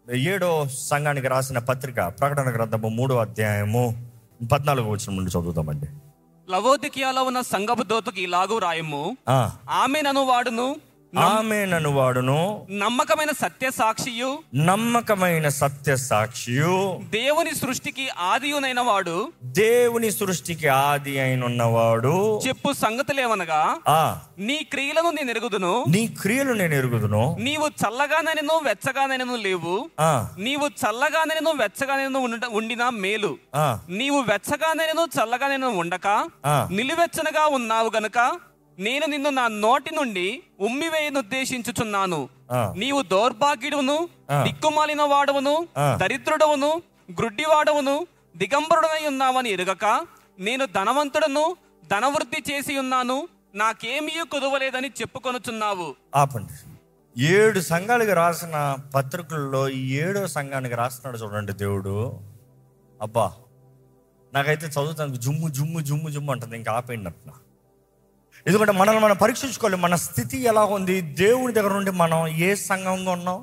ఏడో సంఘానికి రాసిన పత్రిక ప్రకటన గ్రంథము మూడో అధ్యాయము పద్నాలుగు వచ్చిన నుండి చదువుతామండి లవోదికియాలో ఉన్న సంగపు దోతకి ఇలాగూ రాయము ఆ, ఆమె నను వాడును ఆమె నన్ను వాడును నమ్మకమైన సత్య సాక్షియు నమ్మకమైన సత్య సాక్షియు దేవుని సృష్టికి ఆదియునైన వాడు దేవుని సృష్టికి ఆది అయిన ఉన్నవాడు చెప్పు సంగతులేవనగా ఆ నీ క్రియలను నేను ఎరుగుదును నీ క్రియలు నేను ఎరుగుదును నీవు చల్లగానైనను వెచ్చగానైనను లేవు ఆ నీవు చల్లగానైనను వెచ్చగానైనను ఉండ- ఉండిన మేలు ఆ నీవు వెచ్చగానైనను చల్లగానైనను ఉండక ఆ. నిలువెచ్చనగా ఉన్నావు గనుక నేను నిన్ను నా నోటి నుండి ఉమ్మివేయను ఉద్దేశించుచున్నాను ఆ. నీవు దౌర్భాగ్యుడును ఆ. దిక్కుమాలిన వాడవును ఆ. దరిద్రుడవును గ్రుడ్డివాడవును దిగంబరుడనై ఉన్నావని ఎరుగక నేను ధనవంతుడను ధనవృద్ధి చేసి ఉన్నాను నాకేమీ కుదవలేదని చెప్పుకొనుచున్నావు ఆపండి ఏడు సంఘాలకు రాసిన పత్రికల్లో ఈ ఏడో సంఘానికి రాస్తున్నాడు చూడండి దేవుడు అబ్బా నాకైతే చదువుతానికి జుమ్ము జుమ్ము జుమ్ము జుమ్ము అంటుంది ఇంకా ఆపేయండి అంటున్నా ఎందుకంటే మనల్ని మనం పరీక్షించుకోవాలి మన స్థితి ఎలా ఉంది దేవుని దగ్గర నుండి మనం ఏ సంఘంగా ఉన్నాం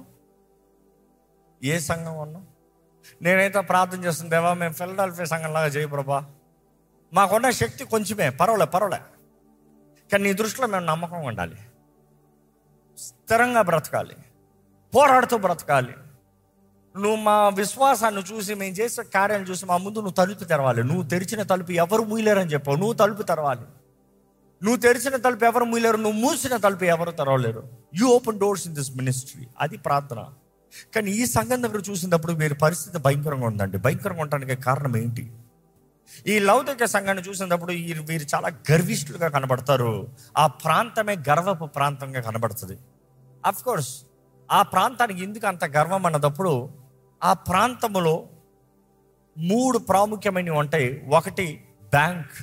ఏ సంఘం ఉన్నాం నేనైతే ప్రార్థన చేస్తుంది దేవా మేము ఫిలడాల్ఫియా సంఘంలాగా చేయ ప్రభా మాకున్న శక్తి కొంచెమే పర్వాలే పర్వాలే కానీ నీ దృష్టిలో మేము నమ్మకం ఉండాలి స్థిరంగా బ్రతకాలి పోరాడుతూ బ్రతకాలి నువ్వు మా విశ్వాసాన్ని చూసి మేము చేసే కార్యాలను చూసి మా ముందు నువ్వు తలుపు తెరవాలి నువ్వు తెరిచిన తలుపు ఎవరు మూయలేరని చెప్పావు నువ్వు తలుపు తెరవాలి నువ్వు తెరిచిన తలుపు ఎవరు మూయలేరు నువ్వు మూసిన తలుపు ఎవరు తెరవలేరు you open doors in this ministry అది ప్రార్థన కానీ ఈ సంఘం దగ్గర చూసినప్పుడు వీరి పరిస్థితి భయంకరంగా ఉందండి భయంకరంగా ఉండడానికి కారణం ఏంటి ఈ లౌకిక సంఘాన్ని చూసినప్పుడు ఈ వీరు చాలా గర్విష్ఠులుగా కనబడతారు ఆ ప్రాంతమే గర్వపు ప్రాంతంగా కనబడుతుంది అఫ్ కోర్స్ ఆ ప్రాంతానికి ఎందుకు అంత గర్వం అన్నదప్పుడు ఆ ప్రాంతములో మూడు ప్రాముఖ్యమైనవి ఉంటాయి ఒకటి బ్యాంక్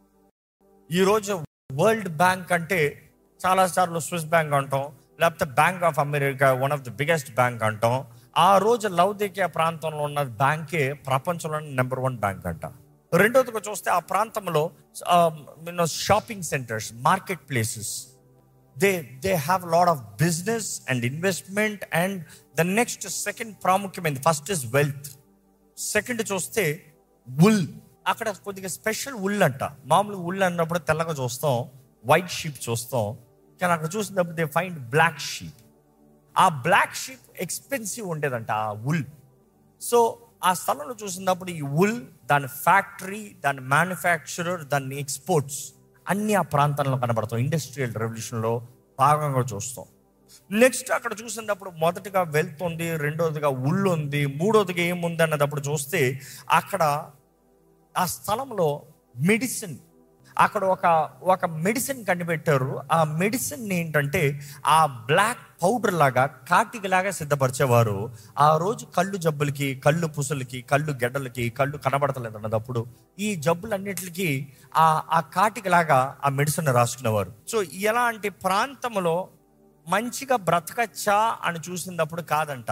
ఈరోజు వరల్డ్ బ్యాంక్ అంటే చాలాసార్లు స్విస్ బ్యాంక్ అంటాం లేకపోతే bank of America one of the biggest bank అంటాం ఆ రోజు లౌదికియా ప్రాంతంలో ఉన్న బ్యాంకే ప్రపంచంలోనే నెంబర్ వన్ బ్యాంక్ అంట రెండోదిగా చూస్తే ఆ ప్రాంతంలో shopping centres market places they they have lot of business and investment and the next second ప్రాముఖ్యమైనది ఫస్ట్ ఇస్ వెల్త్ సెకండ్ చూస్తే ఉల్ అక్కడ కొద్దిగా స్పెషల్ ఉల్ అంట మామూలుగా ఉల్ అన్నప్పుడు తెల్లగా చూస్తాం వైట్ షీప్ చూస్తాం కానీ అక్కడ చూసినప్పుడు దే ఫైండ్ బ్లాక్ షీప్ ఆ బ్లాక్ షీప్ ఎక్స్పెన్సివ్ ఉండేదంట ఆ ఉల్ సో ఆ స్థలంలో చూసినప్పుడు ఈ ఉల్ దాని ఫ్యాక్టరీ దాని మ్యానుఫ్యాక్చరర్ దాని ఎక్స్పోర్ట్స్ అన్ని ఆ ప్రాంతంలో కనబడతాం ఇండస్ట్రియల్ రెవల్యూషన్లో భాగంగా చూస్తాం నెక్స్ట్ అక్కడ చూసినప్పుడు మొదటిగా వెల్త్ ఉంది రెండోదిగా ఉల్ ఉంది మూడోదిగా ఏముంది అన్నదప్పుడు చూస్తే అక్కడ ఆ స్థలంలో మెడిసిన్ అక్కడ ఒక ఒక మెడిసిన్ కనిపెట్టారు ఆ మెడిసిన్ ఏంటంటే ఆ బ్లాక్ పౌడర్ లాగా కాటికి లాగా సిద్ధపరిచేవారు ఆ రోజు కళ్ళు జబ్బులకి కళ్ళు పుసులకి కళ్ళు గెడ్డలకి కళ్ళు కనబడతలేదు అన్నదప్పుడు ఈ జబ్బులన్నిటికి ఆ ఆ కాటికి లాగా ఆ మెడిసిన్ రాసుకునేవారు సో ఎలాంటి ప్రాంతంలో మంచిగా బ్రతకచ్చా అని చూసినప్పుడు కాదంట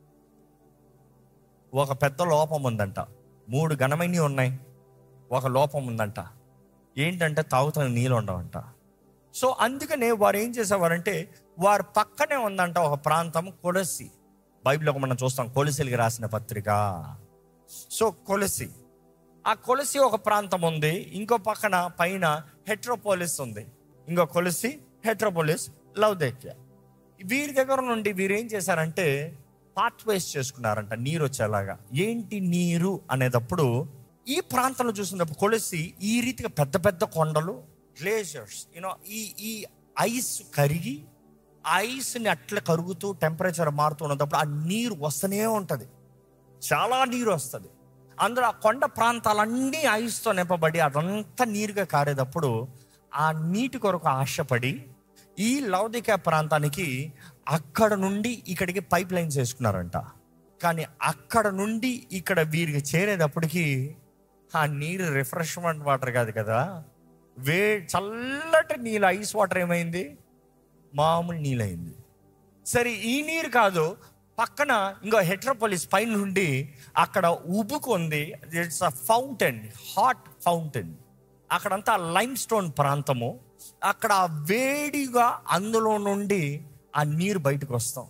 ఒక పెద్ద లోపం ఉందంట మూడు ఘనమైనవి ఉన్నాయి ఒక లోపం ఉందంట ఏంటంటే తాగుతున్న నీళ్ళు ఉండవంట సో అందుకనే వారు ఏం చేసేవారంటే వారి పక్కనే ఉందంట ఒక ప్రాంతం కొలసి బైబిల్లో మనం చూస్తాం కొలసిలికి రాసిన పత్రిక సో కొలసి ఆ కొలసి ఒక ప్రాంతం ఉంది ఇంకో పక్కన పైన హెట్రోపోలిస్ ఉంది ఇంకో కొలసి హెట్రోపోలిస్ లవ్దేక్య వీరి దగ్గర నుండి వీరు ఏం చేశారంటే పాత్వేస్ చేసుకున్నారంట నీరు వచ్చేలాగా ఏంటి నీరు అనేటప్పుడు ఈ ప్రాంతంలో చూసినప్పుడు కొలిసి ఈ రీతిగా పెద్ద పెద్ద కొండలు గ్లేషియర్స్ యూనో ఈ ఈ ఐస్ కరిగి ఐస్ని అట్లా కరుగుతూ టెంపరేచర్ మారుతూ ఉన్నప్పుడు ఆ నీరు వస్తూనే ఉంటుంది చాలా నీరు వస్తుంది అందులో ఆ కొండ ప్రాంతాలన్నీ ఐస్తో నింపబడి అదంతా నీరుగా కారేటప్పుడు ఆ నీటి కొరకు ఆశపడి ఈ లౌదిక ప్రాంతానికి అక్కడ నుండి ఇక్కడికి పైప్ లైన్స్ వేసుకున్నారంట కానీ అక్కడ నుండి ఇక్కడ వీరికి చేరేటప్పటికి ఆ నీరు రిఫ్రెష్మెంట్ వాటర్ కాదు కదా వే చల్లటి నీళ్ళు ఐస్ వాటర్ ఏమైంది మామూలు నీళ్ళైంది సరే ఈ నీరు కాదు పక్కన ఇంకో హెట్రోపోలిస్ పైన నుండి అక్కడ ఉబుకుంది it's a fountain hot fountain అక్కడంతా లైమ్ స్టోన్ ప్రాంతము అక్కడ వేడిగా అందులో నుండి ఆ నీరు బయటకు వస్తాం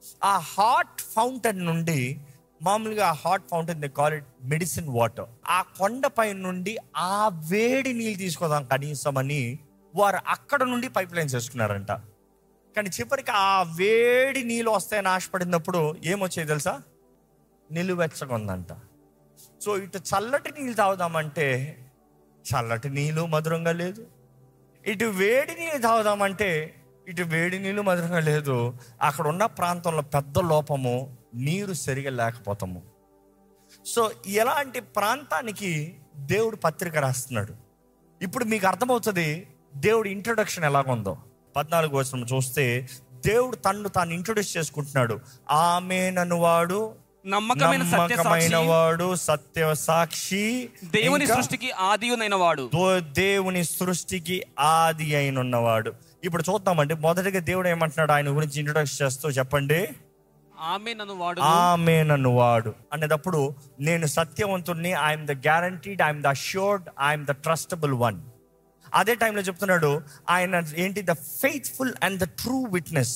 ఆ హాట్ ఫౌంటైన్ నుండి మామూలుగా ఆ hot fountain they call it medicine water ఆ కొండపై నుండి ఆ వేడి నీళ్ళు తీసుకోదాం కనీసం అని వారు అక్కడ నుండి పైప్ లైన్స్ వేసుకున్నారంట కానీ చివరికి ఆ వేడి నీళ్ళు వస్తాయని ఆశపడినప్పుడు ఏమొచ్చాయి తెలుసా నిలువెచ్చగా ఉందంట సో ఇటు చల్లటి నీళ్ళు తాగుదామంటే చల్లటి నీళ్ళు మధురంగా లేదు ఇటు వేడి నీళ్ళు తాగుదామంటే ఇటు వేడి నీళ్ళు మధురంగా లేదు అక్కడ ఉన్న ప్రాంతంలో పెద్ద లోపము నీరు సరిగా లేకపోతాము సో ఎలాంటి ప్రాంతానికి దేవుడు పత్రిక రాస్తున్నాడు ఇప్పుడు మీకు అర్థమవుతుంది దేవుడు ఇంట్రొడక్షన్ ఎలాగుందో పద్నాలుగు వచ్చిన చూస్తే దేవుడు తన్ను తాను ఇంట్రొడ్యూస్ చేసుకుంటున్నాడు ఆమె నన్ను వాడు నమ్మకమైన సత్య నమ్మకమైన సాక్షి వాడు సత్య సాక్షి దేవుని ఇంకా సృష్టికి ఆదియునైన వాడు దో- దేవుని సృష్టికి ఆది అయిన ఉన్నవాడు ఇప్పుడు చూద్దామండి మొదటిగా దేవుడు ఏమంటున్నాడు ఆయన గురించి ఇంట్రొడక్షన్ చేస్తూ చెప్పండి ఆమె నన్ను వాడు ఆమె నన్ను వాడు అనేటప్పుడు నేను సత్యవంతుణ్ణి I'm the guaranteed I'm the assured I'm the trustable one అదే టైంలో చెప్తున్నాడు ఆయన ఏంటి the faithful and the true witness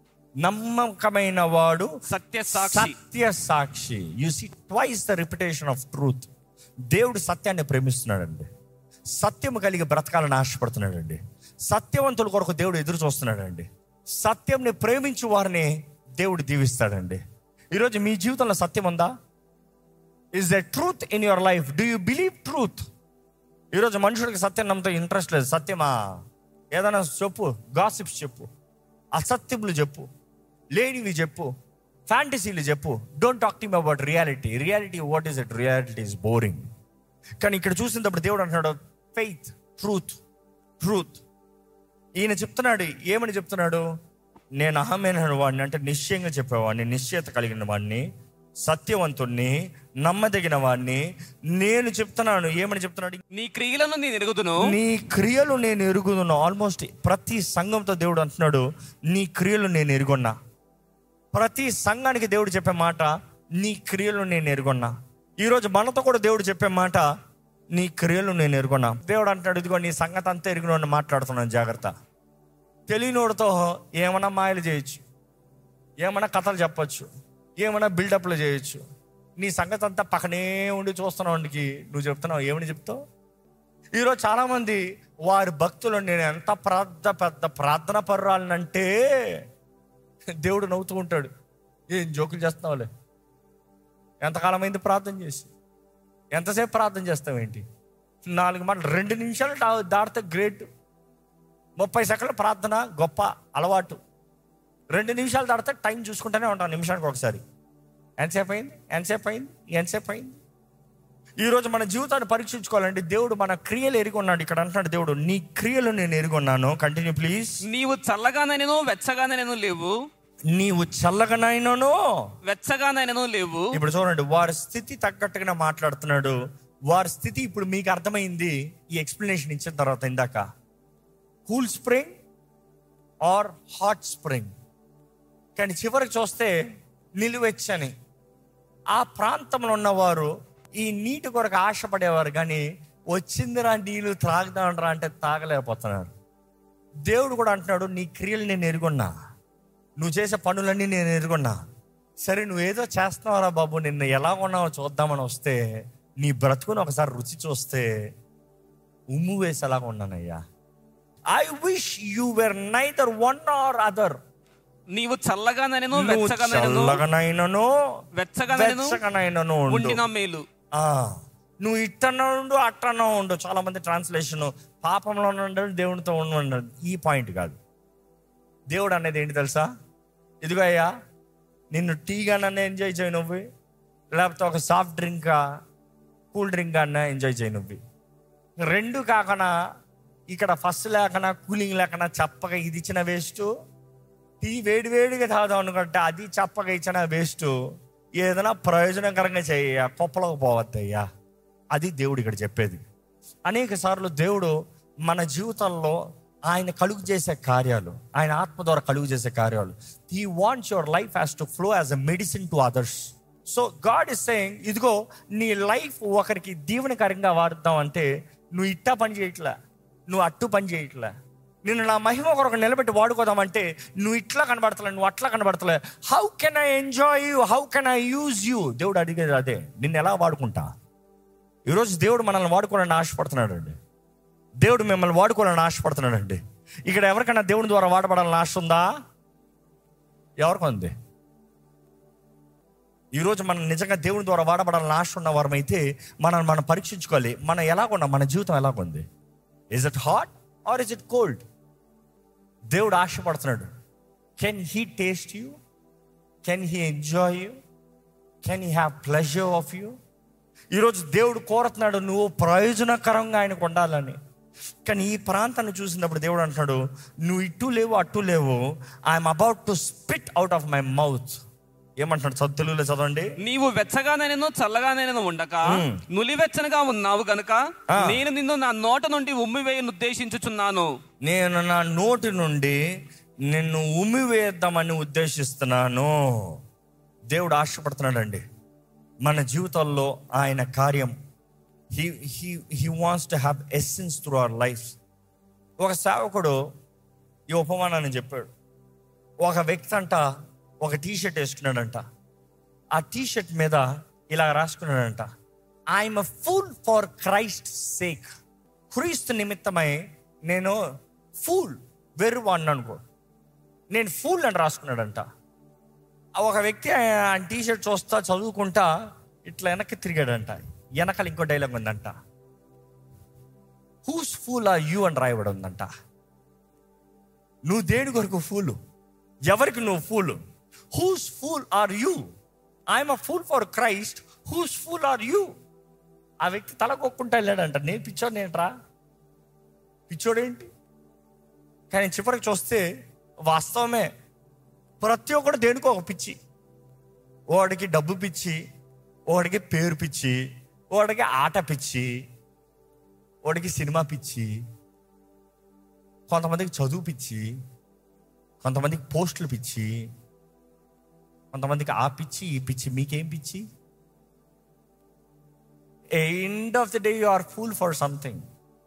నమ్మకమైన వాడు సత్య సాక్షి సత్య సాక్షి you see twice the repetition of truth దేవుడు సత్యాన్ని ప్రేమిస్తున్నాడండి సత్యము కలిగి బ్రతకాలని ఆశపడుతున్నాడండి సత్యవంతుల కొరకు దేవుడు ఎదురు చూస్తున్నాడండి సత్యంని ప్రేమించు వారిని దేవుడు దీవిస్తాడండి ఈరోజు మీ జీవితంలో సత్యం ఉందా is the truth in your life do you believe truth ఈరోజు మనుషుడికి సత్యం నమ్మతో ఇంట్రెస్ట్ లేదు సత్యమా ఏదైనా చెప్పు గాసిప్స్ చెప్పు అసత్యములు చెప్పు లేనివి చెప్పు ఫ్యాంటసీలు చెప్పు don't talk team about reality reality what is it reality is boring కానీ ఇక్కడ చూసినప్పుడు దేవుడు అంటున్నాడు ఫెయిత్ ట్రూత్ ట్రూత్ ఈయన చెప్తున్నాడు ఏమని చెప్తున్నాడు నేను అహమైన వాడిని అంటే నిశ్చయంగా చెప్పేవాడిని నిశ్చయత కలిగిన వాడిని సత్యవంతుణ్ణి నమ్మదగిన వాడిని నేను చెప్తున్నాను ఏమని చెప్తున్నాడు నీ క్రియలను నేను ఎరుగుదును నీ క్రియలు నేను ఎరుగుదును ఆల్మోస్ట్ ప్రతి సంఘంతో దేవుడు అంటున్నాడు నీ క్రియలు నేను ఎరుగున్నా ప్రతి సంఘానికి దేవుడు చెప్పే మాట నీ క్రియలు నేను ఎరుగున్నా ఈరోజు మనతో కూడా దేవుడు చెప్పే మాట నీ క్రియలు నేను ఎరుగున్నా దేవుడు అంటాడు ఇదిగో నీ సంగతి అంతా ఎరుగున మాట్లాడుతున్నాను జాగ్రత్త తెలియనోడితో ఏమైనా మాయలు చేయొచ్చు ఏమైనా కథలు చెప్పొచ్చు ఏమైనా బిల్డప్లు చేయొచ్చు నీ సంగతి అంతా పక్కనే ఉండి చూస్తున్నావుకి నువ్వు చెప్తున్నావు ఏమని చెప్తావు ఈరోజు చాలా మంది వారి భక్తులు నేను ఎంత ప్రార్థ పెద్ద ప్రార్థన పర్రాలనంటే దేవుడు నవ్వుతూ ఉంటాడు ఏం జోకులు చేస్తున్నావులే ఎంతకాలం అయింది ప్రార్థన చేసి ఎంతసేపు ప్రార్థన చేస్తావేంటి నాలుగు మాటలు రెండు నిమిషాలు దా- దాటితే గ్రేట్ ముప్పై సెకండ్ల ప్రార్థన గొప్ప అలవాటు రెండు నిమిషాలు దాటితే టైం చూసుకుంటూనే ఉంటాం నిమిషానికి ఒకసారి ఎంతసేపు అయింది ఎంతసేపు అయింది ఎంతసేపు అయింది ఈరోజు మన జీవితాన్ని పరీక్షించుకోవాలంటే దేవుడు మన క్రియలు ఎరుగున్నాడు ఇక్కడ అంటున్నాడు దేవుడు నీ క్రియలు నేను ఎరుగున్నాను కంటిన్యూ ప్లీజ్ నీవు చల్లగానైనను వెచ్చగానైనను లేవు నీవు చల్లగనైనను వెచ్చగానైనను లేవు ఇప్పుడు చూడండి వారి స్థితి తగ్గట్టుగా మాట్లాడుతున్నాడు వారి స్థితి ఇప్పుడు మీకు అర్థమైంది ఈ ఎక్స్ప్లెనేషన్ ఇచ్చిన తర్వాత ఇందాక cool spring or hot spring కానీ చివరికి చూస్తే నిలువెచ్చని ఆ ప్రాంతంలో ఉన్నవారు ఈ నీటి కొరకు ఆశపడేవారు కానీ వచ్చిందిరా నీళ్ళు త్రాగుదాండ్రా అంటే తాగలేకపోతున్నారు దేవుడు కూడా అంటున్నాడు నీ క్రియలు నేను ఎరుగున్నా నువ్వు చేసే పనులన్నీ నేను ఎరుగున్నా సరే నువ్వు ఏదో చేస్తున్నావురా బాబు నిన్ను ఎలా ఉన్నావో చూద్దామని వస్తే నీ బ్రతుకుని ఒకసారి రుచి చూస్తే ఉమ్ము వేసేలాగా ఉన్నానయ్యా I wish you were neither one or other నీవు చల్లగానైనను నువ్వు వెచ్చగానైనను చల్లగనైనను వెచ్చగానైనను వెచ్చగనైనను ఉండు ఉండిన మేలు ఆ, నువ్వు ఇట్టనో ఉండు అట్టనో ఉండు చాలా మంది ట్రాన్స్లేషన్ పాపంలో ఉండాలి దేవునితో ఉండాలి ఈ పాయింట్ కాదు దేవుడు అనేది ఏంటి తెలుసా ఇదిగో అయ్యా నిన్ను టీగా నన్ను ఎంజాయ్ చేయి నువ్వు లేకపోతే ఒక సాఫ్ట్ డ్రింక్ కూల్ డ్రింక్ అన్న ఎంజాయ్ చేయి నువ్వు రెండు కాకుండా ఇక్కడ ఫస్ట్ లేకనా కూలింగ్ లేకనా చప్పగా ఇది ఇచ్చిన వేస్ట్ టీ వేడి వేడిగా తాగుదాం అనుకుంటే అది చప్పగా ఇచ్చిన వేస్ట్ ఏదైనా ప్రయోజనకరంగా చేయ కుప్పలకు పోవద్దయ్యా అది దేవుడు ఇక్కడ చెప్పేది అనేక సార్లు దేవుడు మన జీవితంలో ఆయన కలుగు చేసే కార్యాలు ఆయన ఆత్మ ద్వారా కలుగు చేసే కార్యాలు he wants your life has to flow as a medicine to others so God is saying ఇదిగో నీ లైఫ్ ఒకరికి దీవెనకరంగా వాడుతాం అంటే నువ్వు ఇట్టా పని చేయట్లే నువ్వు అట్టు పని చేయట్లే నిన్ను నా మహిమ కొరకు నిలబెట్టి వాడుకోదామంటే నువ్వు ఇట్లా కనబడతలే నువ్వు అట్లా కనబడతలే how can I enjoy you how can I use you దేవుడు అడిగేది అదే నిన్ను ఎలా వాడుకుంటా ఈరోజు దేవుడు మనల్ని వాడుకోవాలని ఆశపడుతున్నాడు అండి దేవుడు మిమ్మల్ని వాడుకోవాలని ఆశపడుతున్నాడు అండి ఇక్కడ ఎవరికైనా దేవుని ద్వారా వాడబడాలని ఆశ ఉందా ఎవరికి ఉంది ఈరోజు మనం నిజంగా దేవుని ద్వారా వాడబడాలని ఆశ ఉన్న వారమైతే మనం మనం పరీక్షించుకోవాలి మనం ఎలాగున్నాం మన జీవితం ఎలాగుంది is it hot or is it cold దేవుడు ఆశపడుతున్నాడు can he taste you can he enjoy you can he have pleasure of you ఈరోజు దేవుడు కోరుతున్నాడు నువ్వు ప్రయోజనకరంగా ఆయనకు ఉండాలని కానీ ఈ ప్రాంతాన్ని చూసినప్పుడు దేవుడు అంటున్నాడు నువ్వు ఇటు లేవు అటు లేవు I'm about to spit out of my mouth ఏమంటున్నాడు చదువు తెలుగులో చదవండి నీవు వెచ్చగానైనను చల్లగానైనను ఉండక నులివెచ్చనగా ఉన్నావు గనుక ఆ. నేను నిన్ను నా నోట నుండి ఉమ్మివేయను ఉద్దేశించుచున్నాను నేను నా నోటి నుండి నిన్ను ఉమ్మివేద్దామని ఉద్దేశిస్తున్నాను దేవుడు ఆశపడుతున్నాడండి మన జీవితాల్లో ఆయన కార్యం he he he wants to have essence through our life ఒక సేవకుడు ఈ ఉపమానాన్ని చెప్పాడు ఒక వ్యక్తి అంట ఒక టీ షర్ట్ వేసుకున్నాడంట ఆ టీ షర్ట్ మీద ఇలా రాసుకున్నాడంట I'm a fool for Christ sake క్రీస్తు నిమిత్తమై నేను ఫూల్ వెర్రువాడిని అనుకో నేను ఫూల్ అని రాసుకున్నాడంట ఆ ఒక వ్యక్తి ఆ టీ షర్ట్ చూస్తా చదువుకుంటా ఇట్లా వెనక్కి తిరిగాడంట వెనకాల ఇంకో డైలాగ్ ఉందంట హూస్ ఫూల్ ఆర్ యూ అని రాయబడి ఉందంట నువ్వు దేని కొరకు ఫూలు ఎవరికి నువ్వు fool who's fool are you I'm a fool for Christ who's fool are you ఆ వ్యక్తి తలకొక్కుంటా వెళ్ళాడంట నేను పిచ్చోడు ఏంట్రా పిచ్చోడేంటి కానీ చివరికి చూస్తే వాస్తవమే ప్రతి ఒక్కడు దేనికో ఒక పిచ్చి వాడికి డబ్బు పిచ్చి వాడికి పేరు పిచ్చి వాడికి ఆట పిచ్చి వాడికి సినిమా పిచ్చి కొంతమందికి చదువు పిచ్చి కొంతమందికి పోస్టులు పిచ్చి కొంతమందికి ఆ పిచ్చి ఈ పిచ్చి మీకేం పిచ్చి end of the day you are fool for something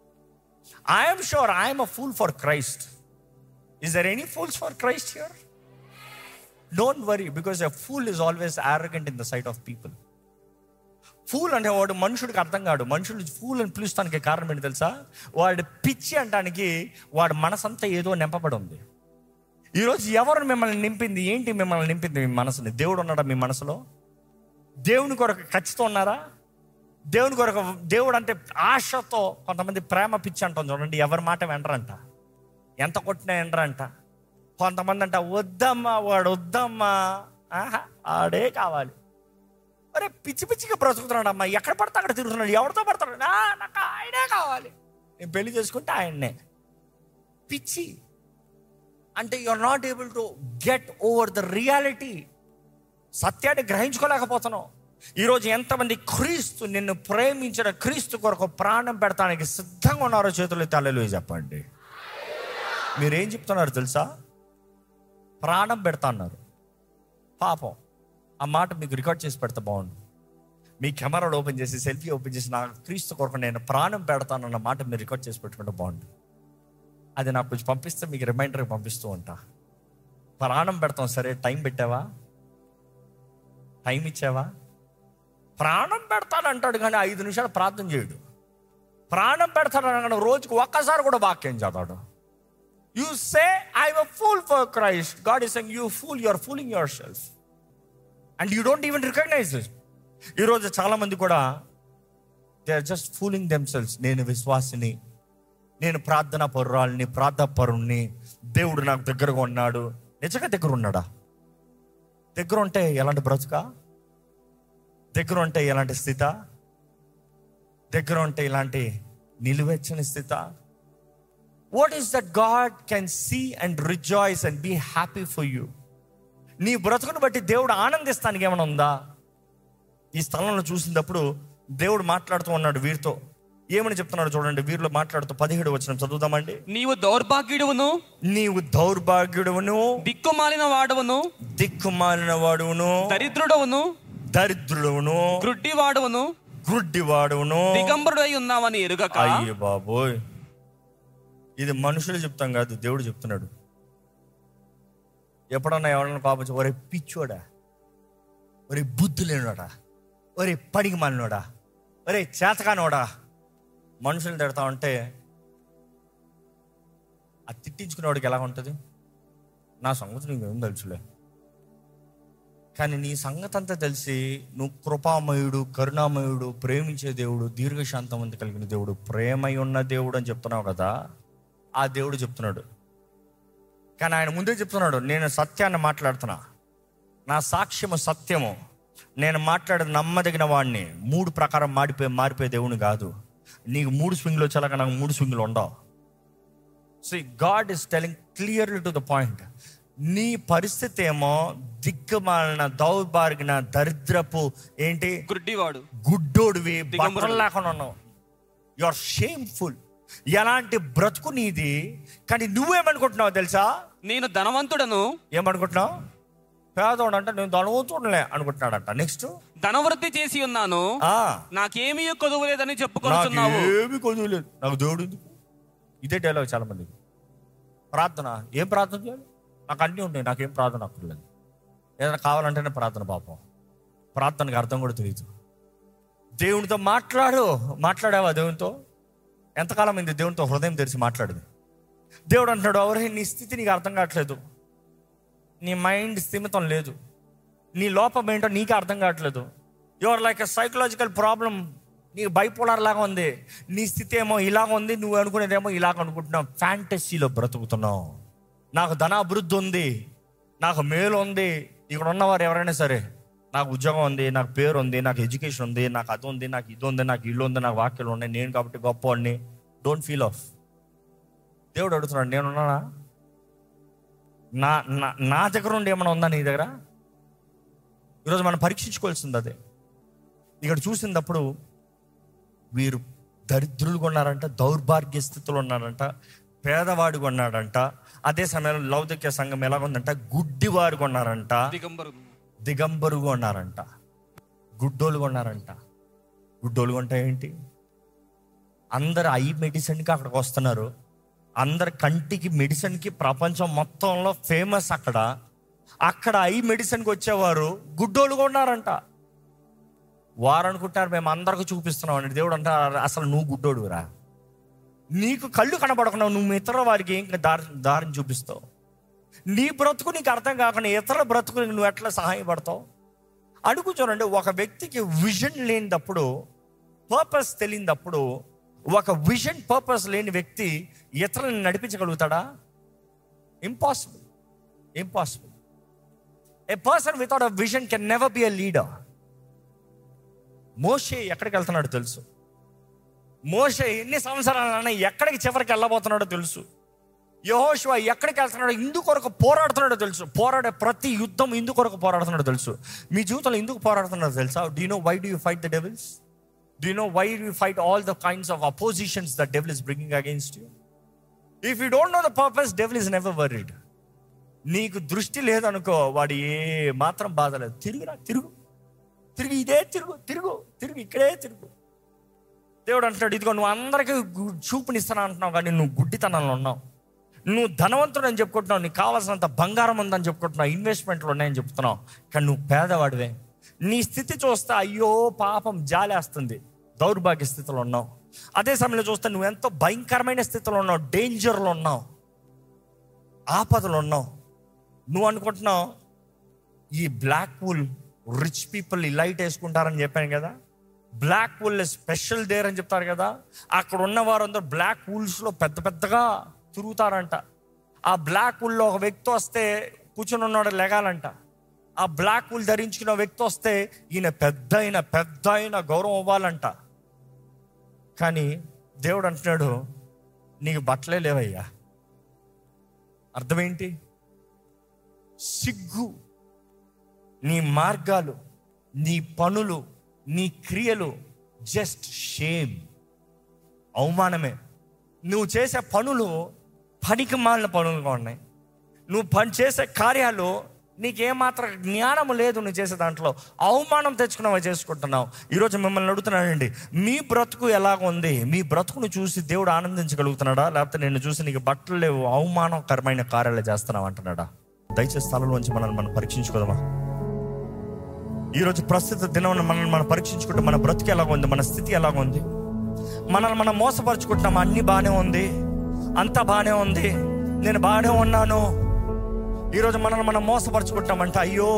I'm sure I'm a fool for Christ is there any fools for Christ here don't worry because a fool is always arrogant in the sight of people fool అంటే వాడు మనుషుడికి అర్థం కాడు మనుషులు pool అని పిలుస్తానికి కారణం ఏంటి తెలుసా వాడు పిచ్చి అంటానికి వాడు మనసంతా ఏదో నింపబడి ఉంది ఈరోజు ఎవరు మిమ్మల్ని నింపింది ఏంటి మిమ్మల్ని నింపింది మీ మనసుని దేవుడు ఉన్నాడా మీ మనసులో దేవుని కొరకు ఖచ్చితం ఉన్నారా దేవుని కొరకు దేవుడు అంటే ఆశతో కొంతమంది ప్రేమ పిచ్చి అంటాం చూడండి ఎవరి మాట వెంటరంట ఎంత కొట్టినా ఎండరంట కొంతమంది అంట వద్దమ్మా వాడు వద్దమ్మా ఆహా ఆడే కావాలి అరే పిచ్చి పిచ్చిగా బ్రతుకుతున్నాడు అమ్మా ఎక్కడ పడితే అక్కడ తిరుగుతున్నాడు ఎవరితో పడతాడు "ఆ, నాకు ఆయనే కావాలి నేను పెళ్లి చేసుకుంటే ఆయన్నే పిచ్చి అంటే you are not able to get over the reality సత్యాన్ని గ్రహించుకోలేకపోతున్నావు ఈరోజు ఎంతమంది క్రీస్తు నిన్ను ప్రేమించిన క్రీస్తు కొరకు ప్రాణం పెడతానికి సిద్ధంగా ఉన్నారో చేతులు తలలు చెప్పండి మీరేం చెప్తున్నారు తెలుసా ప్రాణం పెడతా అన్నారు పాపం ఆ మాట మీకు రికార్డ్ చేసి పెడితే బాగుండు మీ కెమెరాలు ఓపెన్ చేసి సెల్ఫీ ఓపెన్ చేసి నా క్రీస్తు కొరకు నేను ప్రాణం పెడతానన్న మాట మీరు రికార్డ్ చేసి పెట్టుకుంటే బాగుండు అది నాకు కొంచెం పంపిస్తే మీకు రిమైండర్ పంపిస్తూ ఉంటా ప్రాణం పెడతాం సరే టైం పెట్టావా టైం ఇచ్చావా ప్రాణం పెడతానంటాడు కానీ ఐదు నిమిషాలు ప్రార్థన చేయడు ప్రాణం పెడతాడు కానీ రోజుకు ఒక్కసారి కూడా వాక్యం చదవడు you say I fool for Christ God is you fool you're fooling yourself and you don't even recognize this ఈరోజు చాలా మంది కూడా they are just fooling themselves నేను విశ్వాసిని నేను ప్రార్థన పరురాల్ని ప్రార్థన పరుణ్ణి దేవుడు నాకు దగ్గరగా ఉన్నాడు నిజంగా దగ్గర ఉన్నాడా దగ్గర ఉంటే ఎలాంటి బ్రతుక దగ్గర ఉంటే ఎలాంటి స్థిత దగ్గర ఉంటే ఇలాంటి నిలువెచ్చని స్థిత what is that God can see and rejoice and be happy for you నీ బ్రతుకును బట్టి దేవుడు ఆనందిస్తానికి ఏమైనా ఉందా ఈ స్థలంలో చూసినప్పుడు దేవుడు మాట్లాడుతూ ఉన్నాడు వీరితో ఏమని చెప్తున్నాడు చూడండి వీరిలో మాట్లాడుతూ పదిహేడు వచ్చిన చదువుదామండి నీవు దౌర్భాగ్యుడువును నీవు దౌర్భాగ్యుడువును దిక్కుమాలిన వాడవును దిక్కుమాలిన వాడువును దరిద్రుడవును దరిద్రుడువును గ్రుడ్డి వాడవును గుడ్డి వాడువును దిగంబరుడై ఉన్నావని ఎరుగక అయ్యో బాబోయ్ ఇది మనుషులు చెప్తాం కాదు దేవుడు చెప్తున్నాడు ఎప్పుడన్నా ఎవరన్నా కోపించి ఒరే పిచ్చోడా ఒరే బుద్ధి లేనోడా ఒరే పడికి మాలినోడా ఒరే చేతకానోడా మనుషులు తిడతా ఉంటే ఆ తిట్టించుకునేవాడికి ఎలా ఉంటుంది నా సంగతి నీకేం తెలుసులే కానీ నీ సంగతి అంతా తెలిసి నువ్వు కృపామయుడు కరుణామయుడు ప్రేమించే దేవుడు దీర్ఘశాంతమంతి కలిగిన దేవుడు ప్రేమై ఉన్న దేవుడు అని చెప్తున్నావు కదా ఆ దేవుడు చెప్తున్నాడు కానీ ఆయన ముందే చెప్తున్నాడు నేను సత్యాన్ని మాట్లాడుతున్నా నా సాక్ష్యము సత్యము నేను మాట్లాడే నమ్మదగిన వాడిని మూడు ప్రకారం మాడిపోయి మారిపోయే దేవుని కాదు నీకు మూడు స్వింగ్లు వచ్చేలాగా నాకు మూడు స్వింగ్లు ఉండవు so God is telling clearly to the point నీ పరిస్థితి ఏమో దిక్కుమాలిన దౌర్భాగ్యన దరిద్రపు ఏంటి గుడ్డివాడు గుడ్డోడివి దిగంబరుడు. బట్టలు లేకుండా ఉన్నావు యు ఆర్ షేమ్ఫుల్ ఎలాంటి బ్రతుకు నీది కానీ నువ్వేమనుకుంటున్నావు తెలుసా నేను ధనవంతుడను ఏమనుకుంటున్నావు పేదోడు అంటే నేను ధనవంతుడులే అనుకుంటున్నాడంట నెక్స్ట్ ధనవృద్ధి చేసి ఉన్నాను నాకేమీ కొదువు లేదని నాకు చెప్పుకొస్తున్నావు ఏమి కొదువులేదు నాకు దేవుడు ఎందుకు ఇదే డైలాగ్ చాలా మందికి ప్రార్థన ఏం ప్రార్థన చేయాలి నాకు అన్నీ ఉన్నాయి నాకేం ప్రార్థన అక్కర్లేదు ఏదైనా కావాలంటేనే ప్రార్థన పాపం ప్రార్థనకి అర్థం కూడా తెలియదు దేవునితో మాట్లాడు మాట్లాడావా దేవునితో ఎంతకాలం అయింది దేవునితో హృదయం తెరిచి మాట్లాడింది దేవుడు అంటున్నాడు ఎవరే నీ స్థితి నీకు అర్థం కావట్లేదు నీ మైండ్ స్థిమితం లేదు నీ లోపం ఏంటో నీకే అర్థం కావట్లేదు your like a psychological problem నీకు బైపోలార్ లాగా ఉంది నీ స్థితి ఏమో ఇలాగ ఉంది నువ్వు అనుకునేదేమో ఇలాగ అనుకుంటున్నావు ఫ్యాంటసీలో బ్రతుకుతున్నావు నాకు ధనాభివృద్ధి ఉంది నాకు మేలు ఉంది ఇక్కడ ఉన్నవారు ఎవరైనా సరే నాకు ఉద్యోగం ఉంది నాకు పేరు ఉంది నాకు ఎడ్యుకేషన్ ఉంది నాకు అది ఉంది నాకు ఇది ఉంది నాకు ఇల్లు ఉంది నాకు వాక్యాలు ఉన్నాయి నేను కాబట్టి గొప్పవాడిని డోంట్ ఫీల్ ఆఫ్ దేవుడు అడుగుతున్నాడు నేనున్నానా నా నా నా దగ్గర ఉండి ఏమైనా ఉందా నీ దగ్గర ఈరోజు మనం పరీక్షించుకోవాల్సింది అదే ఇక్కడ చూసినప్పుడు వీరు దరిద్రులుగా ఉన్నారంట దౌర్భాగ్య స్థితిలో ఉన్నారంట పేదవాడిగా ఉన్నాడంట అదే సమయంలో లౌకిక సంఘం ఎలా ఉందంట గుడ్డివారుగా ఉన్నారంట దిగంబరుడు దిగంబరుగా ఉన్నారంట గుడ్డోలుగా ఉన్నారంట గుడ్డోలుగా అంటే ఏంటి అందరు ఐ మెడిసిన్కి అక్కడికి వస్తున్నారు అందరు కంటికి మెడిసిన్కి ప్రపంచం మొత్తంలో ఫేమస్ అక్కడ అక్కడ ఐ మెడిసిన్కి వచ్చేవారు గుడ్డోలుగా ఉన్నారంట వారు అనుకుంటారు మేము అందరికి చూపిస్తున్నాం అని దేవుడు అంటారు అసలు నువ్వు గుడ్డోడురా నీకు కళ్ళు కనబడకుండా నువ్వు ఇతర వారికి ఏం దారి దారిని చూపిస్తావు నీ బ్రతుకు నీకు అర్థం కాకుండా ఇతర బ్రతుకు నువ్వు ఎట్లా సహాయపడతావు అడుగు చూడండి ఒక వ్యక్తికి విజన్ లేనిదప్పుడు పర్పస్ తెలియనప్పుడు ఒక విజన్ పర్పస్ లేని వ్యక్తి ఇతరులను నడిపించగలుగుతాడా impossible impossible a person without a vision can never be a leader మోషే ఎక్కడికి వెళ్తున్నాడో తెలుసు మోషే ఎన్ని సంవత్సరాలన్నా ఎక్కడికి చివరికి వెళ్ళబోతున్నాడో తెలుసు యహోశివ ఎక్కడికి వెళ్తున్నాడో ఇందు కొరకు పోరాడుతున్నాడో తెలుసు పోరాడే ప్రతి యుద్ధం ఇందు కొరకు పోరాడుతున్నాడో తెలుసు మీ జీవితంలో ఎందుకు పోరాడుతున్నాడో తెలుసా do know why do you fight the devils do know why you fight all the kinds of oppositions the devil is bringing against you if you don't know the purpose devil is never worried నీకు దృష్టి లేదనుకో వాడు ఏ మాత్రం బాధ లేదు తిరుగురా తిరుగు తిరిగి ఇదే తిరుగు తిరుగు తిరుగు ఇక్కడే తిరుగు దేవుడు అంటున్నాడు ఇదిగో నువ్వు అందరికీ గు- చూపునిస్తాను అంటున్నావు కానీ నువ్వు గుడ్డితనంలో ఉన్నావు నువ్వు ధనవంతుడు అని చెప్పుకుంటున్నావు నీకు కావాల్సినంత బంగారం ఉందని చెప్పుకుంటున్నావు ఇన్వెస్ట్మెంట్లు ఉన్నాయని చెప్తున్నావు కానీ నువ్వు పేదవాడివే నీ స్థితి చూస్తే అయ్యో పాపం జాలేస్తుంది దౌర్భాగ్య స్థితిలో ఉన్నావు అదే సమయంలో చూస్తే నువ్వు ఎంతో భయంకరమైన స్థితిలో ఉన్నావు డేంజర్లో ఉన్నావు ఆపదలో ఉన్నావు నువ్వు అనుకుంటున్నావు ఈ బ్లాక్ పూల్ రిచ్ పీపుల్ ఈ లైట్ వేసుకుంటారని చెప్పాను కదా బ్లాక్ పూల్ స్పెషల్ డేర్ అని చెప్తారు కదా అక్కడ ఉన్న వారందరూ బ్లాక్ పూల్స్లో పెద్ద పెద్దగా తిరుగుతారంట ఆ బ్లాక్ పూల్లో ఒక వ్యక్తి వస్తే కూర్చుని ఉన్నాడు లెగాలంట ఆ బ్లాక్ పూల్ ధరించుకున్న వ్యక్తి వస్తే ఈయన పెద్ద అయిన పెద్ద అయిన గౌరవం ఇవ్వాలంట కానీ దేవుడు అంటున్నాడు నీకు బట్టలే లేవయ్యా అర్థమేంటి సిగ్గు నీ మార్గాలు నీ పనులు నీ క్రియలు జస్ట్ షేమ్ అవమానమే నువ్వు చేసే పనులు పనికి మాలిన పనులుగా ఉన్నాయి నువ్వు పని చేసే కార్యాలు నీకేమాత్రం జ్ఞానం లేదు నువ్వు చేసే దాంట్లో అవమానం తెచ్చుకున్నావా చేసుకుంటున్నావు ఈరోజు మిమ్మల్ని అడుగుతున్నానండి మీ బ్రతుకు ఎలాగ ఉంది మీ బ్రతుకును చూసి దేవుడు ఆనందించగలుగుతున్నాడా లేకపోతే నేను చూసి నీకు బట్టలు లేవు అవమానకరమైన కార్యాలు చేస్తున్నావు అంటున్నాడా దయచేసి స్థలంలోంచి మనల్ని మనం పరీక్షించుకోదామా ఈరోజు ప్రస్తుత దినం మనల్ని మనం పరీక్షించుకుంటే మన బ్రతుకు ఎలాగ ఉంది మన స్థితి ఎలాగ ఉంది మనల్ని మనం మోసపరుచుకుంటున్నాం అన్ని బాగానే ఉంది అంతా బాగానే ఉంది నేను బాగానే ఉన్నాను ఈరోజు మనల్ని మనం మోసపరుచుకుంటామంటే అయ్యో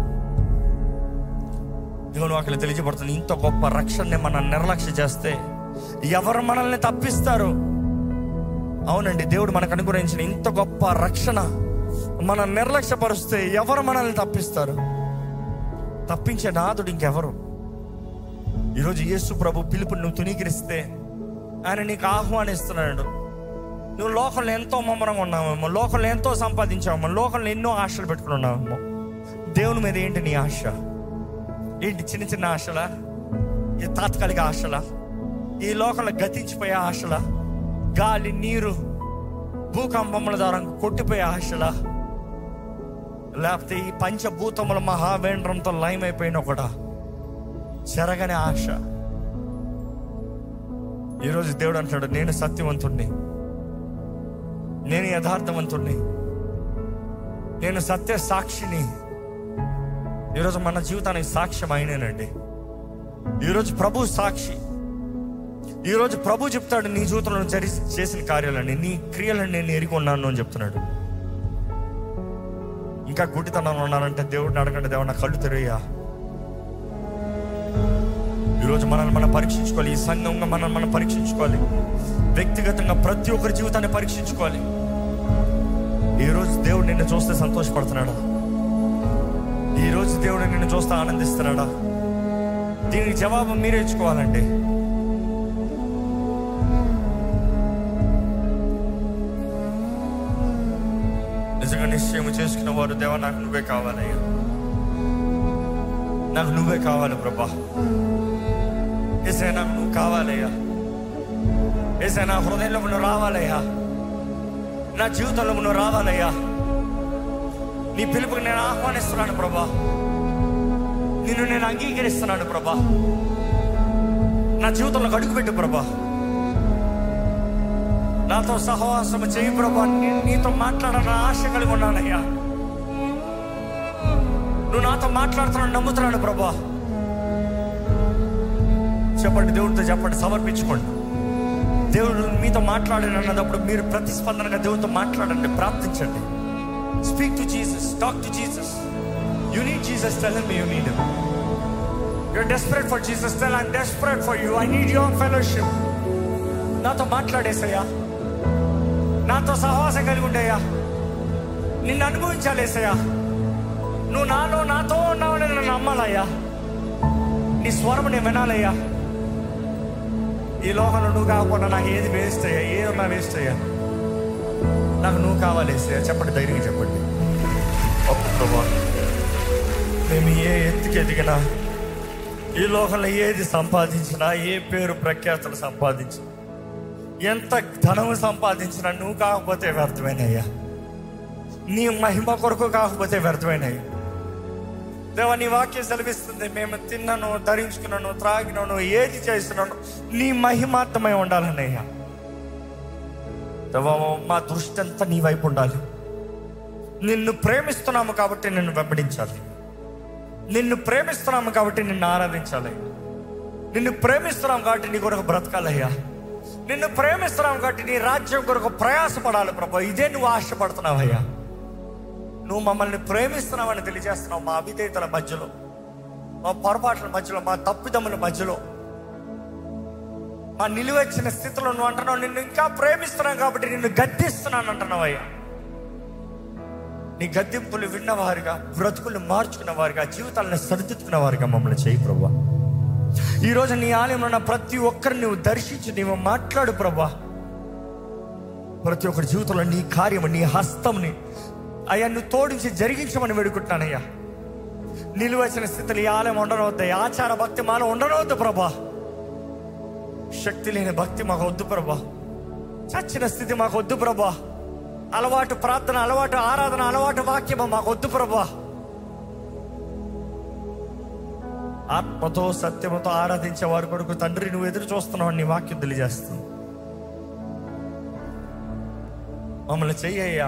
దేవుని వాటిని తెలియజేపడుతుంది ఇంత గొప్ప రక్షణని మనం నిర్లక్ష్య చేస్తే ఎవరు మనల్ని తప్పిస్తారు అవునండి దేవుడు మనకు అనుగ్రహించిన ఇంత గొప్ప రక్షణ మనం నిర్లక్ష్యపరుస్తే ఎవరు మనల్ని తప్పిస్తారు తప్పించే నాదుడు ఇంకెవరు ఈరోజు యేసు ప్రభు పిలుపుని నువ్వు తునీకరిస్తే ఆయన నీకు ఆహ్వానిస్తున్నాడు నువ్వు లోకంలో ఎంతో మమ్మరంగా ఉన్నావేమో లోకంలో ఎంతో సంపాదించావేమో లోకంలో ఎన్నో ఆశలు పెట్టుకుని ఉన్నావేమో దేవుని మీద ఏంటి నీ ఆశ ఏంటి చిన్న చిన్న ఆశలా ఈ తాత్కాలిక ఆశలా ఈ లోకంలో గతించిపోయే ఆశలా గాలి నీరు భూకంపముల ద్వారా కొట్టిపోయే ఆశలా లేకపోతే ఈ పంచభూతముల మహావేంద్రంతో లయమైపోయిన ఒకట చెరగని ఆశ ఈరోజు దేవుడు అంటాడు నేను సత్యవంతుణ్ణి నేను యథార్థవంతుణ్ణి నేను సత్య సాక్షిని ఈరోజు మన జీవితానికి సాక్ష్యం అయినేనండి ఈరోజు ప్రభు సాక్షి ఈరోజు ప్రభు చెప్తాడు నీ జీవితంలో జరి చేసిన కార్యాలని నీ క్రియలను నేను ఎరిగి ఉన్నాను అని చెప్తున్నాడు ఇంకా గుడ్డితనంలో ఉన్నానంటే దేవుడిని అడగండి దేవుడు నా కళ్ళు తెరయ్యా ఈరోజు మనల్ని మనం పరీక్షించుకోవాలి ఈ సంఘంగా మనం మనం పరీక్షించుకోవాలి వ్యక్తిగతంగా ప్రతి ఒక్కరి జీవితాన్ని పరీక్షించుకోవాలి ఈరోజు దేవుడు నిన్ను చూస్తే సంతోషపడుతున్నాడా ఈరోజు దేవుడు నిన్ను చూస్తే ఆనందిస్తున్నాడా దీనికి జవాబు మీరే ఇచ్చుకోవాలండి నిజంగా నిశ్చయం చేసుకున్న వారు దేవా నాకు నువ్వే కావాలయ్యా నాకు నువ్వే కావాలి ప్రభా ఏసే నాకు నువ్వు కావాలయ్యా ఏసే నా హృదయంలో నువ్వు రావాలయ్యా నా జీవితంలో నువ్వు రావాలయ్యా నీ పిలుపుకి నేను ఆహ్వానిస్తున్నాను ప్రభా నిన్ను నేను అంగీకరిస్తున్నాను ప్రభా నా జీవితంలో అడుగుపెట్టు ప్రభా నాతో సహవాసం చేయి ప్రభా నీ- నీతో మాట్లాడాలని ఆశ కలిగి ఉన్నానయ్యా నువ్వు నాతో మాట్లాడుతున్నాను నమ్ముతున్నాను ప్రభా చెప్పండి దేవుడితో చెప్పండి సమర్పించుకోండి దేవుడు మీతో మాట్లాడాను అన్నదప్పుడు మీరు ప్రతిస్పందనగా దేవుడితో మాట్లాడండి ప్రార్థించండి speak to Jesus talk to Jesus you need Jesus tell me you need your desperate for Jesus tell I'm desperate for you I need your fellowship నాతో మాట్లాడేసయ్యా నాతో సహవాసం కలిగి ఉండేయ్యా నిన్ను అనుభవించాలేసయ్యా నువ్వు నాలో నాతో ఉన్నావని నన్ను నమ్మాలయ్యా నీ స్వరం నేను వినాలయ్యా ఈ లోకంలో నువ్వు కాకుండా నాకు ఏది వేస్ట్ అయ్యా ఏది ఉన్నా వేస్ట్ అయ్యా నాకు నువ్వు కావాలి ఏసయ్యా. చెప్పండి ధైర్యంగా చెప్పండి ఒక్క ప్రభా మేము ఏ ఎత్తుకి ఎదిగినా ఈ లోకంలో ఏది సంపాదించినా ఏ పేరు ప్రఖ్యాతులు సంపాదించినా ఎంత ధనము సంపాదించినా నువ్వు కాకపోతే వ్యర్థమైనయ్యా నీ మహిమ కొరకు కాకపోతే వ్యర్థమైనయ్యా దేవా నీ వాక్యం సెలవిస్తుంది మేము తిన్నాను ధరించుకున్నాను త్రాగినాను ఏది చేస్తున్నాను నీ మహిమార్థమై ఉండాలన్నయ్యా దేవా మా దృష్టి అంతా నీ వైపు ఉండాలి నిన్ను ప్రేమిస్తున్నాము కాబట్టి నిన్ను వెంబడించాలి నిన్ను ప్రేమిస్తున్నాము కాబట్టి నిన్ను ఆరాధించాలి నిన్ను ప్రేమిస్తున్నాం కాబట్టి నీ కొరకు బ్రతకాలయ్యా నిన్ను ప్రేమిస్తున్నాం కాబట్టి నీ రాజ్యం కొరకు ప్రయాసపడాలి ప్రభా ఇదే నువ్వు ఆశపడుతున్నావయ్యా నువ్వు మమ్మల్ని ప్రేమిస్తున్నావని తెలియజేస్తున్నావు మా అవిధేయతల మధ్యలో మా పొరపాట్ల మధ్యలో మా తప్పిదముల మధ్యలో మా నిలువెచ్చిన స్థితిలో నువ్వు అంటున్నావు నిన్ను ఇంకా ప్రేమిస్తున్నావు కాబట్టి నిన్ను గద్దిస్తున్నాను అంటున్నావయ్యా నీ గద్దింపులు విన్నవారుగా బ్రతుకులు మార్చుకున్న వారుగా జీవితాలను సరిదిద్దుకున్న వారుగా మమ్మల్ని చేయి ప్రభా ఈరోజు నీ ఆలయంలో ఉన్న ప్రతి ఒక్కరిని నువ్వు దర్శించి నీవు మాట్లాడు ప్రభా ప్రతి ఒక్కరి జీవితంలో నీ కార్యము నీ హస్తంని అయ్యా నువ్వు తోడించి జరిగించమని వేడుకుంటున్నానయ్యా నిలువచ్చిన స్థితిలో ఈ ఆలయం ఉండనవద్దు ఈ ఆచార భక్తి మాలో ఉండనవద్దు ప్రభా శక్తి లేని భక్తి మాకు వద్దు ప్రభా చచ్చిన స్థితి మాకు వద్దు ప్రభా అలవాటు ప్రార్థన అలవాటు ఆరాధన అలవాటు వాక్యము మాకు వద్దు ప్రభా ఆత్మతో సత్యముతో ఆరాధించే వారి కొరకు తండ్రి నువ్వు ఎదురు చూస్తున్నావు నీ వాక్యం తెలియజేస్తుంది మమ్మల్ని చెయ్యయ్యా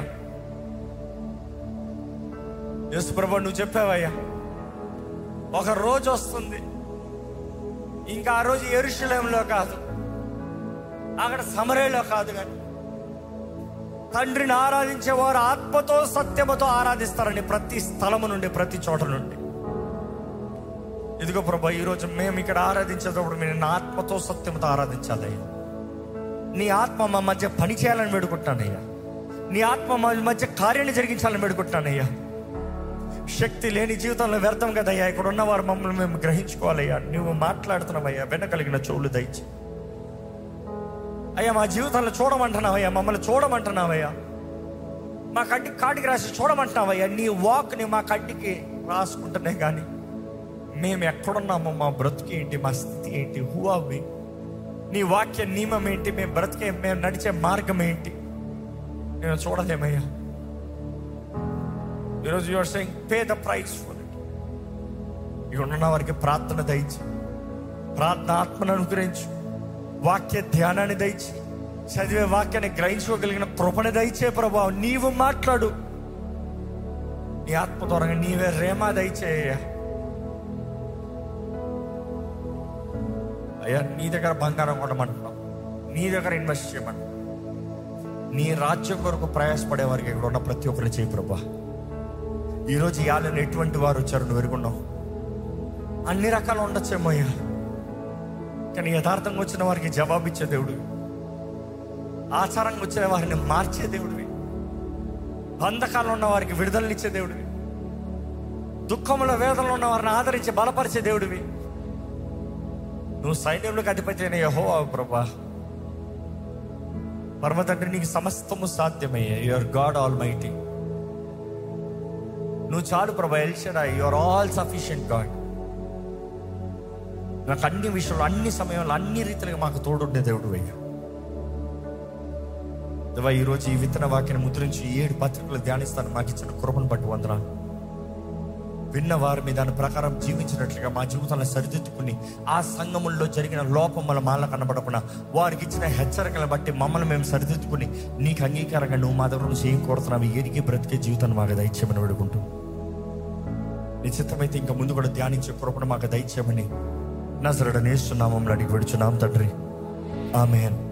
యేసుప్రభు నువ్వు చెప్పావయ్యా ఒక రోజు వస్తుంది ఇంకా ఆ రోజు ఎరుషులేంలో కాదు అక్కడ సమరేలో కాదు కానీ తండ్రిని ఆరాధించేవారు ఆత్మతో సత్యముతో ఆరాధిస్తారని ప్రతి స్థలము నుండి ప్రతి చోట నుండి ఇదిగో ప్రభా ఈరోజు మేము ఇక్కడ ఆరాధించేటప్పుడు మేము నా ఆత్మతో సత్యముతో ఆరాధించాలయ్యా నీ ఆత్మ మా మధ్య పని చేయాలని వేడుకుంటానయ్యా నీ ఆత్మ మా మధ్య కార్యాన్ని జరిగించాలని వేడుకుంటానయ్యా శక్తి లేని జీవితంలో వ్యర్థం కదయ్యా ఇక్కడ ఉన్నవారు మమ్మల్ని మేము గ్రహించుకోవాలయ్యా నువ్వు మాట్లాడుతున్నావయ్యా వెనకలిగిన చెవులు దయచి అయ్యా మా జీవితంలో చూడమంటున్నావయ్యా మమ్మల్ని చూడమంటున్నావయ్యా మా కంటికి కాటికి రాసి చూడమంటున్నావయ్యా నీ వాక్ని మా కంటికి రాసుకుంటున్నాయి కానీ మేము ఎక్కడున్నామో మా బ్రతుకు ఏంటి మా స్థితి ఏంటి హూ అవి నీ వాక్య నియమం ఏంటి మేము బ్రతికే మేము నడిచే మార్గం ఏంటి మేము చూడలేమయ్యా ఈరోజు your saying pay the price for it ఇక్కడ ఉన్న వారికి ప్రార్థన దయచి ప్రార్థన ఆత్మను అనుగ్రహించు వాక్య ధ్యానాన్ని దయచి చదివే వాక్యాన్ని గ్రహించుకోగలిగిన కృపణ దయచే ప్రభావం నీవు మాట్లాడు నీ ఆత్మ ద్వారా నీవే రేమా దయచేయ అయ్యా నీ దగ్గర బంగారం కొనమంటున్నాం నీ దగ్గర ఇన్వెస్ట్ చేయమంటున్నాం నీ రాజ్యం కొరకు ప్రయాసపడే వారికి ఇక్కడ ఉన్న ప్రతి ఒక్కరు చేయి ప్రభా ఈరోజు ఇవాళ ఎటువంటి వారు వచ్చారు నువ్వు ఎరుగున్నావు అన్ని రకాలు ఉండొచ్చేమో అయ్యా కానీ యథార్థంగా వచ్చిన వారికి జవాబిచ్చే దేవుడు ఆచారంగా వచ్చిన వారిని మార్చే దేవుడివి బంధకాలు ఉన్న వారికి విడుదలనిచ్చే దేవుడివి దుఃఖంలో వేదనలో ఉన్న వారిని ఆదరించి బలపరిచే దేవుడివి నువ్వు సైన్యంలోకి అధిపతి అయిన యహో ప్రభా పరమ తండ్రి నీకు సమస్తము సాధ్యమయ్యా యువర్ గాడ్ ఆల్ మైటీ నువ్వు చాలు ప్రభా ఎల్షడా యువర్ ఆల్ సఫిషియంట్ గాడ్ నాకు అన్ని విషయంలో అన్ని సమయంలో అన్ని రీతిలుగా మాకు తోడుండే దేవుడు అయ్యా దేవా ఈరోజు ఈ విత్తన వాక్యని ముద్రించి ఈ ఏడు పత్రికలు ధ్యానిస్తాను మాకు ఇచ్చిన కృపను బట్టి వందనాలు విన్న వారి మీద దాని ప్రకారం జీవించినట్లుగా మా జీవితాలను సరిదిద్దుకుని ఆ సంఘముల్లో జరిగిన లోపముల మాల కనబడకుండా వారికి ఇచ్చిన హెచ్చరికలను బట్టి మమ్మల్ని మేము సరిదిద్దుకుని నీకు అంగీకారంగా నువ్వు మా దగ్గర నుంచి ఏం కోరుతున్నావు ఎరిగి బ్రతికే జీవితాన్ని మాకు దయచేయమని వేడుకుంటూ నిశ్చితమైతే ఇంకా ముందు కూడా ధ్యానించే కృపను మాకు దయచేయమని నజరడ నేస్తున్నామని అడిగి పెడుచున్నాం తండ్రి ఆమెన్